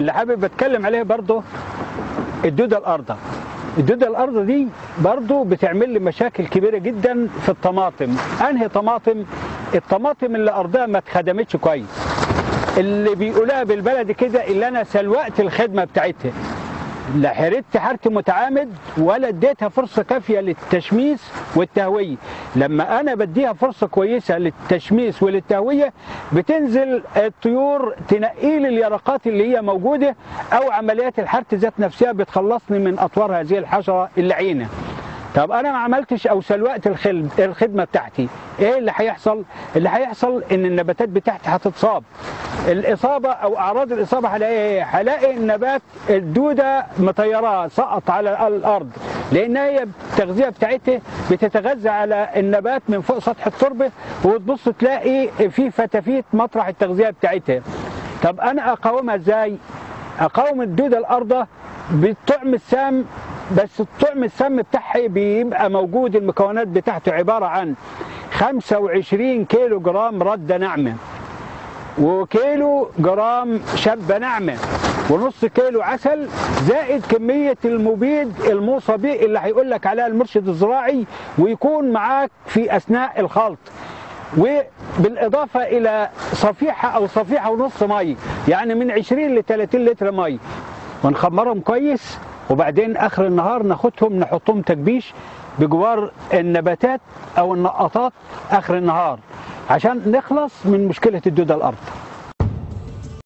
اللي حابب اتكلم عليه برضه الدودة الأرضة الدودة الأرض دي برضو بتعمل لي مشاكل كبيرة جدا في الطماطم أنهي طماطم الطماطم اللي أرضها ما اتخدمتش كويس اللي بيقولها بالبلد كده اللي أنا سلوقت الخدمة بتاعتها لا حرقت حرث متعامد ولا اديتها فرصة كافية للتشميس والتهوية لما أنا بديها فرصة كويسة للتشميس وللتهوية بتنزل الطيور تنقيل اليرقات اللي هي موجودة أو عمليات الحرث ذات نفسها بتخلصني من أطوار هذه الحشرة اللعينة طب انا ما عملتش او سلوقت الخدمه بتاعتي ايه اللي هيحصل اللي هيحصل ان النباتات بتاعتي هتتصاب الاصابه او اعراض الاصابه هلاقي ايه هلاقي النبات الدوده مطيراه سقط على الارض لان هي التغذيه بتاعتها بتتغذى على النبات من فوق سطح التربه وتبص تلاقي في فتافيت مطرح التغذيه بتاعتها طب انا اقاومها ازاي اقاوم الدوده الارضه بالطعم السام بس الطعم السم بتاعها بيبقى موجود المكونات بتاعته عبارة عن 25 كيلو جرام ردة ناعمة وكيلو جرام شبة ناعمة ونص كيلو عسل زائد كمية المبيد الموصى به اللي هيقول لك عليها المرشد الزراعي ويكون معاك في أثناء الخلط وبالإضافة إلى صفيحة أو صفيحة ونص مية يعني من 20 ل 30 لتر مية ونخمرهم كويس وبعدين اخر النهار ناخدهم نحطهم تكبيش بجوار النباتات او النقاطات اخر النهار عشان نخلص من مشكله الدوده الارض